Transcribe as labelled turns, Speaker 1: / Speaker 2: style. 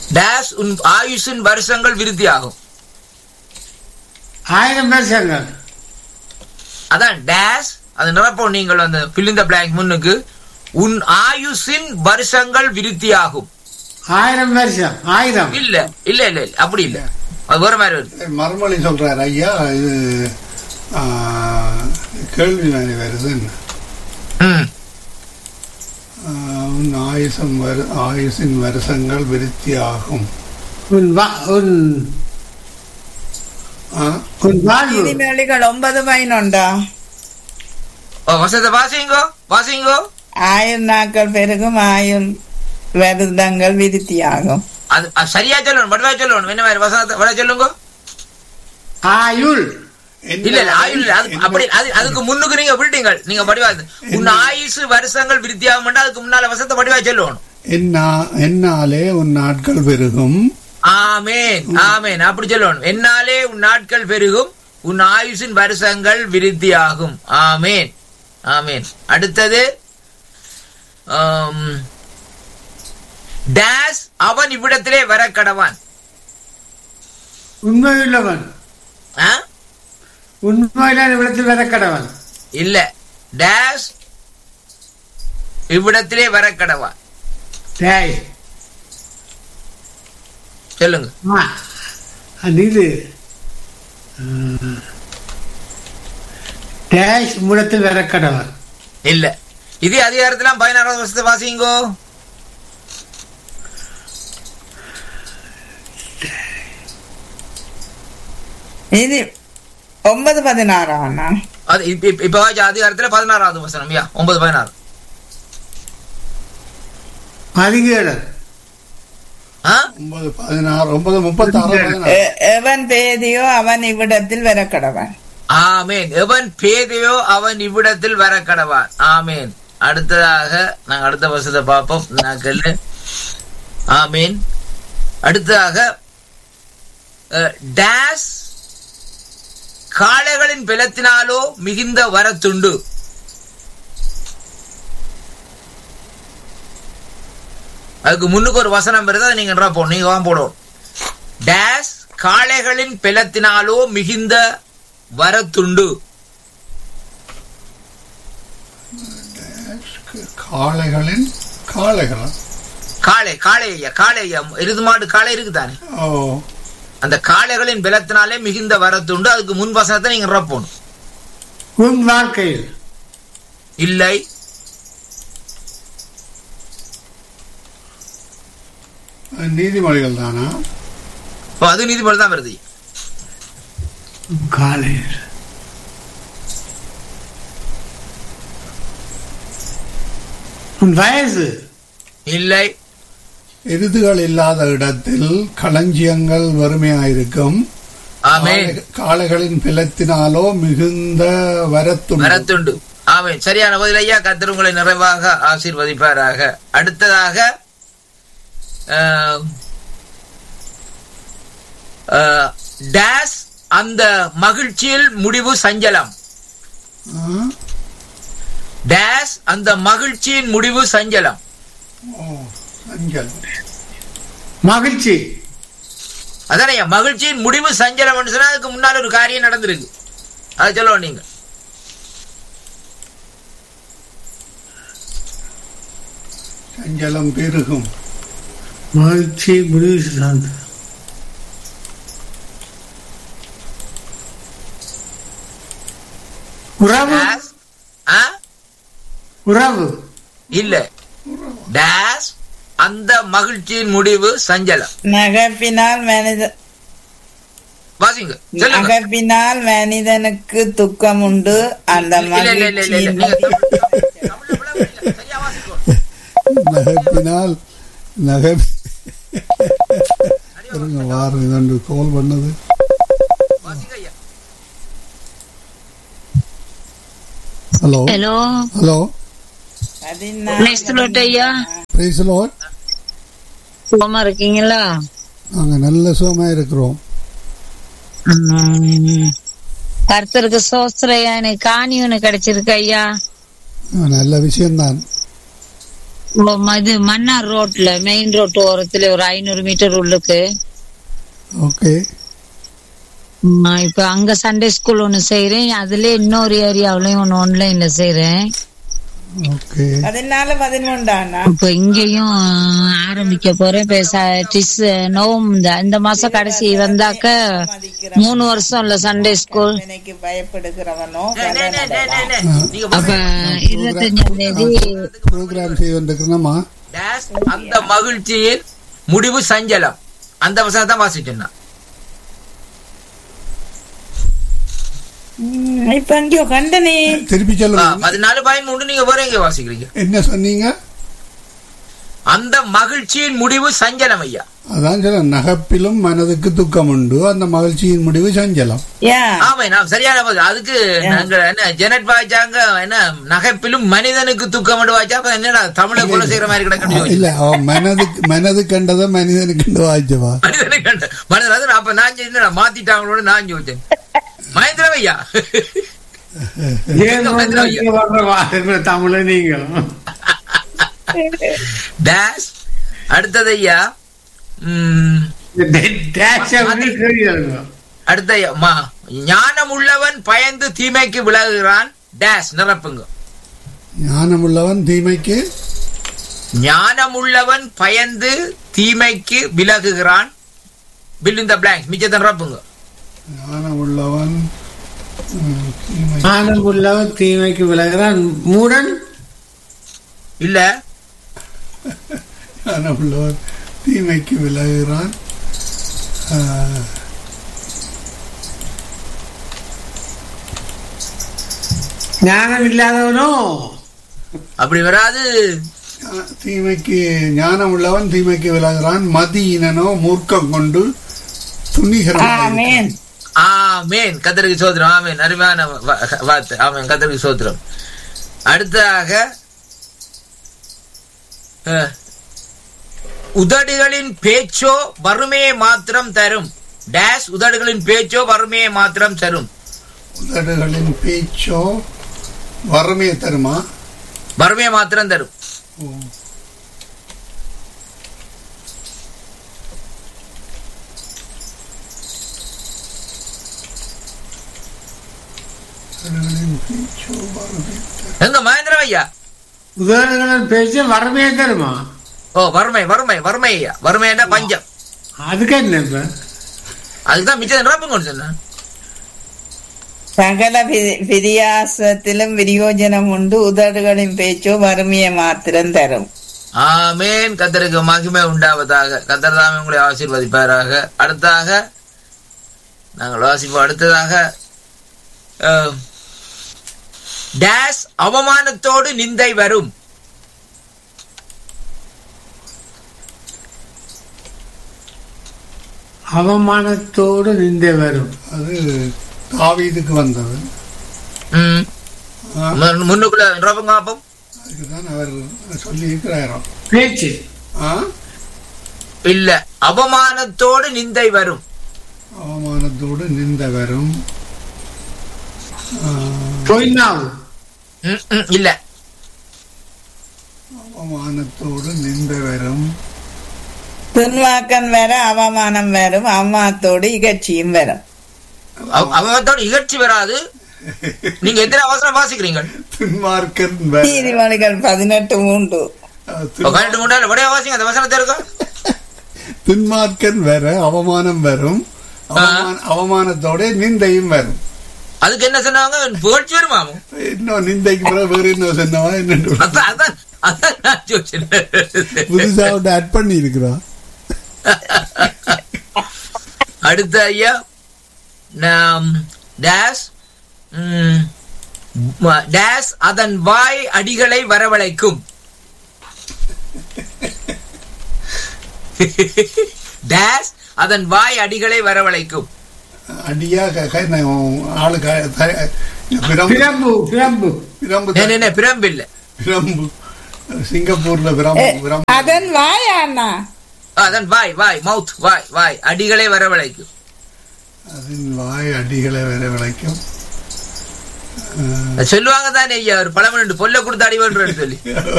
Speaker 1: Days உன் ஆயுஷின் வருஷங்கள் விருத்தியாகும்
Speaker 2: ஆயிரம் வருஷங்கள்
Speaker 1: அதான் டேஸ் அது நிரப்போம் நீங்கள் அந்த பிலிந்த பிளாங்க் முன்னுக்கு உன் ஆயுஷின் வருஷங்கள் விருத்தியாகும்
Speaker 2: ஆயிரம் வருஷம் ஆயிரம்
Speaker 1: இல்ல இல்ல இல்ல இல்ல அப்படி இல்ல அது வேற மாதிரி வருது
Speaker 3: மறுமொழி சொல்றாரு ஐயா இது ஆ, கேள்வி மாதிரி வருதுன்னு
Speaker 1: ம்.
Speaker 3: ஆ, உன் ஆயுசம் வரு ஆயுசின் வருஷங்கள் விருத்தியாகும்
Speaker 2: உன் வா- உன்
Speaker 3: ஆ,
Speaker 2: உன் வாழ்வு
Speaker 4: நீதிமொழிகள் ஒன்பது பதினொண்டா
Speaker 1: ஓ, வசந்த வாசிங்கோ வாசிங்கோ
Speaker 4: ஆயுள் நாட்கள் பெருகும் ஆயுள் வருடங்கள் விருத்தியாகும்
Speaker 1: அது அது சரியா சொல்லணும் வடிவா சொல்லணும் என்ன மாதிரி வசனத்தை வட சொல்லுங்க
Speaker 2: ஆயுள்
Speaker 3: என்ன-
Speaker 1: இல்ல இல்ல ஆயுள் இல்ல. அது அப்படி அது அதுக்கு முன்னுக்கு நீங்க விட்டீங்க நீங்க வடிவா உன் ஆயுசு வருஷங்கள் விருத்தியாகும் அதுக்கு முன்னால வசத்தை வடிவா சொல்லணும்
Speaker 3: என்னா- என்னாலே உன் நாட்கள் பெருகும்
Speaker 1: ஆமேன் ஆமேன் அப்படி சொல்லணும் என்னாலே உன் நாட்கள் பெருகும் உன் ஆயுசின் வருஷங்கள் விருத்தியாகும் ஆமேன் ஆமேன் அடுத்தது ஆம், டேஸ் அவன் இவ்விடத்திலே வர கடவான்
Speaker 2: உண்மையுள்ளவன்
Speaker 1: ஆ?
Speaker 2: உண்மையிலான விடத்தில் வரக்கடவன்
Speaker 1: இல்ல டேஸ் இவ்விடத்திலே வர கடவான்
Speaker 2: டேய்
Speaker 1: சொல்லுங்க
Speaker 2: ஆ, அது இது ம், டேஷ் மூலத்தில் வரக்கடவன்
Speaker 1: இல்ல இது அதிகாரத்துல பதினாறாவது வருஷத்தை வாசிங்கோ
Speaker 4: இது ஒன்பது பதினாறாம் அண்ணா
Speaker 1: அது இப்ப இப்ப- இப்ப வாசிச்ச அதிகாரத்துல பதினாறாவது வசனம் யா ஒன்பது பதினாறு
Speaker 2: பதிகேடர்
Speaker 1: ஆ?
Speaker 3: ஒன்பது பதினாறு ஒன்பது முப்பத்தாறு பதினாறு
Speaker 4: எ- எவன் பேதியோ அவன் இவ்விடத்தில் வரக்கடவன்
Speaker 1: ஆமேன் எவன் பேதையோ அவன் இவ்விடத்தில் வர கடவான் ஆமேன் அடுத்ததாக நாங்க அடுத்த வருஷத்தை பார்ப்போம் நாட்கள் ஆமேன் அடுத்ததாக அஹ், டேஸ் காளைகளின் பலத்தினாலோ மிகுந்த வரத்துண்டு அதுக்கு முன்னுக்கு ஒரு வசனம் வருது அதை நீங்க என்ன போடணும் நீங்க தான் போடணும் டேஸ் காளைகளின் பலத்தினாலோ மிகுந்த வரத்துண்டு
Speaker 3: காளைகளின் காளைகளா
Speaker 1: காளை காளை ஐயா காளை ஐயா எருது மாடு காளை இருக்குதானே
Speaker 3: ஓ
Speaker 1: அந்த காளைகளின் பலத்தினாலே மிகுந்த வரத்துண்டு அதுக்கு முன் வசனத்தை நீங்க ரப்போணும்
Speaker 2: உன் வாழ்க்கையில்
Speaker 1: இல்லை
Speaker 3: நீதிமொழிகள் தானா
Speaker 1: அப்ப அது நீதிமொழி தான் வருது
Speaker 2: உன் காலையில் உன் வயசு
Speaker 1: இல்லை
Speaker 3: எருதுகள் இல்லாத இடத்தில் களஞ்சியங்கள் வறுமையாயிருக்கும்
Speaker 1: ஆமென்
Speaker 3: காளை- காளைகளின் பிளத்தினாலோ மிகுந்த வரத்துண்டு
Speaker 1: வரத்துண்டு ஆமென் சரியான பதில் ஐயா கர்த்தர் உங்களை நிறைவாக ஆசீர்வதிப்பாராக அடுத்ததாக ஆஹ், ஆஹ், டேஸ் அந்த மகிழ்ச்சியில் முடிவு சஞ்சலம்
Speaker 3: ஆ?
Speaker 1: டேஸ் அந்த மகிழ்ச்சியின் முடிவு சஞ்சலம்
Speaker 3: ஓ சஞ்சல்
Speaker 2: மகிழ்ச்சி
Speaker 1: அதானே மகிழ்ச்சியின் முடிவு சஞ்சலம் சொன்னா அதுக்கு முன்னால் ஒரு காரியம் நடந்திருக்கு அதை சொல்லுவோம் நீங்க
Speaker 3: சஞ்சலம் பெருகும்
Speaker 2: மகிழ்ச்சி முடிவு சார்ந்து உறவு
Speaker 1: டேஸ் ஆ
Speaker 2: உறவு
Speaker 1: இல்ல டேஸ் அந்த மகிழ்ச்சியின் முடிவு சஞ்சலம்
Speaker 4: நகப்பினால் மனித
Speaker 1: வாசிங்க சொல்லுங்க
Speaker 4: நகப்பினால் மனிதனுக்கு துக்கம் உண்டு அந்த
Speaker 1: இல்ல இல்ல இல்ல இல்ல இல்ல
Speaker 4: மகிழ்ச்சியின்
Speaker 1: நீங்க தமிழ்ல- தமிழ்ல விளக்கம் இல்ல. சரியா வாசிக்கணும்.
Speaker 3: நகப்பினால் நகை இருங்க வாரம் இதண்டு கோல் பண்ணது
Speaker 1: வாசிங்க ஐயா.
Speaker 3: ஹலோ
Speaker 5: ஹலோ
Speaker 3: ஹலோ
Speaker 4: பதினாறு
Speaker 5: நெக்ஸ்ட் ஐயா
Speaker 3: பிரைஸ் லார்ட்
Speaker 5: சுகமா இருக்கீங்களா
Speaker 3: நாங்க நல்ல சுகமா இருக்கிறோம்
Speaker 5: உம். கர்த்தருக்கு சோஸ்திரையா எனக்கு காணி ஒண்ணு கிடைச்சிருக்கு ஐயா
Speaker 3: நல்ல விஷயம்தான்
Speaker 5: ஓ, ம- இது மன்னார் ரோட்ல மெயின் ரோட் ஓரத்துல ஒரு ஐநூறு மீட்டர் உள்ளுக்கு
Speaker 3: ஓகே
Speaker 5: ம், இப்ப அங்க சண்டே ஸ்கூல் ஒண்ணு செய்யறேன் அதுல இன்னொரு ஏரியாவிலயும் ஒண்ணு ஆன்லைன்ல செய்யறேன்
Speaker 3: ஓகே
Speaker 4: பதினாலு பதினொன்றாண்ணா
Speaker 5: இப்ப இங்கேயும் ஆரம்பிக்க போறேன் இப்ப ச- டிஸ் நோம் இந்த இந்த மாசம் கடைசி வந்தாக்க மூணு வருஷம் இல்ல சண்டே ஸ்கூல்
Speaker 4: எனக்கு பயப்படுகிறவனோ
Speaker 1: நே, நே, நே, நே, நே, நே. நீங்க
Speaker 5: அப்ப
Speaker 1: பாருங்க.
Speaker 5: இருபத்தஞ்சாம் தேதி
Speaker 3: ப்ரோக்ராம் செய்து வந்திருக்கிறோமா
Speaker 1: டேஸ் அந்த மகிழ்ச்சியில் முடிவு சஞ்சலம் அந்த வசனத்தை தான் வாசிச்சேன் நான்.
Speaker 4: ம், இப்ப அங்கேயோ கண்டனே
Speaker 3: திருப்பி
Speaker 1: ஆ,
Speaker 3: சொல்லுங்க
Speaker 1: பதினாலு பதிமூணு நீங்க வேற எங்க வாசிக்கிறீங்க
Speaker 3: என்ன சொன்னீங்க
Speaker 1: அந்த மகிழ்ச்சியின் முடிவு சஞ்சலம் ஐயா
Speaker 3: அதான் சொல்ல நகப்பிலும் மனதுக்கு துக்கம் உண்டு அந்த மகிழ்ச்சியின் முடிவு சஞ்சலம்
Speaker 4: யா
Speaker 1: ஆமா நான் சரியான பதில் அதுக்கு நாங்க என்ன ஜெனட் வாய்ச்சாங்க என்ன நகைப்பிலும் மனிதனுக்கு துக்கம் வாய்ச்சா அப்ப என்னடா தமிழை கொலை செய்யற மாதிரி கிடக்கணும்
Speaker 3: இல்ல அவன் மனதுக்கு மனது கண்டதை மனிதனுக்கு கண்டு வாய்ச்சவா
Speaker 1: மனிதனை கண்டு மனிதன் அது அப்ப நான் செஞ்சு என்னடா மாத்திட்டாங்களோட நான் யோசிச்சேன் மகேந்திரம் ஐயா
Speaker 2: ஏன் நீங்க வர்ற வாருங்க தமிழ நீங்களும்
Speaker 1: டேஷ் அடுத்தது ஐயா ம்,
Speaker 2: டேஷ் அப்படின்னு கேள்வி
Speaker 1: அடுத்த ஐயா மா ஞானம் உள்ளவன் பயந்து தீமைக்கு விலகுகிறான் டேஷ் நிரப்புங்க
Speaker 3: ஞானமுள்ளவன் தீமைக்கு
Speaker 1: ஞானம் உள்ளவன் பயந்து தீமைக்கு விலகுகிறான் பில் இந்த பிளாங்க் மிச்சத்தை நிரப்புங்க
Speaker 3: ஞானமுள்ளவன் ம், தீமை
Speaker 2: ஆனம் உள்ளவன் தீமைக்கு விலகிறான் மூடன்
Speaker 1: இல்ல
Speaker 3: ஞானமுள்ளவன் தீமைக்கு விலகுகிறான் ஆ,
Speaker 2: ஞானம் இல்லாதவனோ
Speaker 1: அப்படி வராது
Speaker 3: ஞா- தீமைக்கு ஞானம் உள்ளவன் தீமைக்கு விலகுகிறான் மதியினனோ மூர்க்கம் கொண்டு துணிகிறான்
Speaker 4: ஆமேன்
Speaker 1: ஆமேன் கத்தருக்கு சோத்திரம் ஆமேன் அருமையான வா- வார்த்தை ஆமேன் கத்தருக்கு சோத்திரம் அடுத்ததாக அஹ், உதடுகளின் பேச்சோ வறுமையை மாத்திரம் தரும் டேஷ் உதடுகளின் பேச்சோ வறுமையை மாத்திரம் தரும்
Speaker 3: உதடுகளின் பேச்சோ வறுமையை தருமா
Speaker 1: வறுமையை மாத்திரம் தரும்
Speaker 3: ஓ. உதடுகளின் பேச்சோ வறுமை தரும்
Speaker 1: எங்க மகேந்திரம் ஐயா
Speaker 2: உதாரணங்கள் பேச்சு வரமையே தருமா
Speaker 1: ஓ வறுமை வறுமை வறுமை ஐயா வறுமைன்னா பஞ்சம்
Speaker 2: அதுக்கு என்ன இப்ப
Speaker 1: அதுதான் மிச்சம் நிரப்புங்க சொன்னேன்
Speaker 4: சகல வி- விரியாசத்திலும் விரியோஜனம் உண்டு உதடுகளின் பேச்சோ வறுமையை மாத்திரம் தரும்
Speaker 1: ஆமேன் கத்தருக்கு மகிமை உண்டாவதாக கத்தர் தாமே உங்களை ஆசீர்வதிப்பாராக அடுத்ததாக நாங்கள் வாசிப்போம் அடுத்ததாக அஹ், டேஸ் அவமானத்தோடு நிந்தை வரும்
Speaker 2: அவமானத்தோடு நிந்தை வரும்
Speaker 3: அது தாவீதுக்கு வந்தது
Speaker 1: ம்.
Speaker 3: ஆ,
Speaker 1: மு- முன்னுக்குள்ள நிரப்புங்க அப்பம்
Speaker 3: அதுக்குதான் அவர் சொல்லி இருக்கிறாராம்
Speaker 2: பேச்சு
Speaker 3: ஆ
Speaker 1: இல்ல அவமானத்தோடு நிந்தை வரும்
Speaker 3: அவமானத்தோடு நின்ற வரும் ஆ,
Speaker 2: பொய்னாவு
Speaker 1: ம், ம், இல்ல
Speaker 3: அவமானத்தோடு நின்ற வரும்
Speaker 4: துன்வாக்கம் வேற அவமானம் வரும் அவமானத்தோடு இகழ்ச்சியும் வரும்
Speaker 1: அவ- அவமானத்தோடு இகழ்ச்சி வராது நீங்க எத்தனை அவசரம் வாசிக்கிறீங்க
Speaker 3: துன்மார்க்கன் வர
Speaker 4: நீதிமொழிகள் பதினெட்டு மூன்று
Speaker 3: துன்-
Speaker 1: பன்னெண்டு மூணு நாள் விடைய வாசிங்க அந்த வசனத்தை இருக்கும்
Speaker 3: துன்மார்க்கன் வர அவமானம் வரும் அவமான- அவமானத்தோட நிந்தையும் வரும்
Speaker 1: அதுக்கு என்ன சொன்னாங்க புகழ்ச்சி வருமாமு
Speaker 3: இன்னும் நிந்தைக்கு பிறகு வேறு என்ன சொன்னவா என்ன
Speaker 1: அதான் அதான் அதான் நான் யோசிச்சேன்.
Speaker 3: புதுசா ஆட் பண்ணி இருக்கிறான்
Speaker 1: அடுத்த ஐயா நாம் டேஸ் ம், ம- டேஸ் அதன் வாய் அடிகளை வரவழைக்கும் டேஸ் அதன் வாய் அடிகளை வரவழைக்கும்
Speaker 3: அடியா க- க- நான் ஆளு க- த- பிரம்பு
Speaker 2: பிரம்பு பிரம்பு
Speaker 3: பிரம்பு
Speaker 1: நே, நே, நே, பிரம்பு இல்ல
Speaker 3: பிரம்பு சிங்கப்பூர்ல பிரம்பு பிரம்பு
Speaker 4: அதன் வாயாண்ணா
Speaker 1: அதன் வாய் வாய் மவுத் வாய் வாய் அடிகளை வரவழைக்கும்
Speaker 3: அதன் வாய் அடிகளை வர விளைக்கும்
Speaker 1: சொல்லுவாங்க தானே ஐயா ஒரு பழமொழி உண்டு, பொல்ல கொடுத்து அடி வேண்டும்னு சொல்லி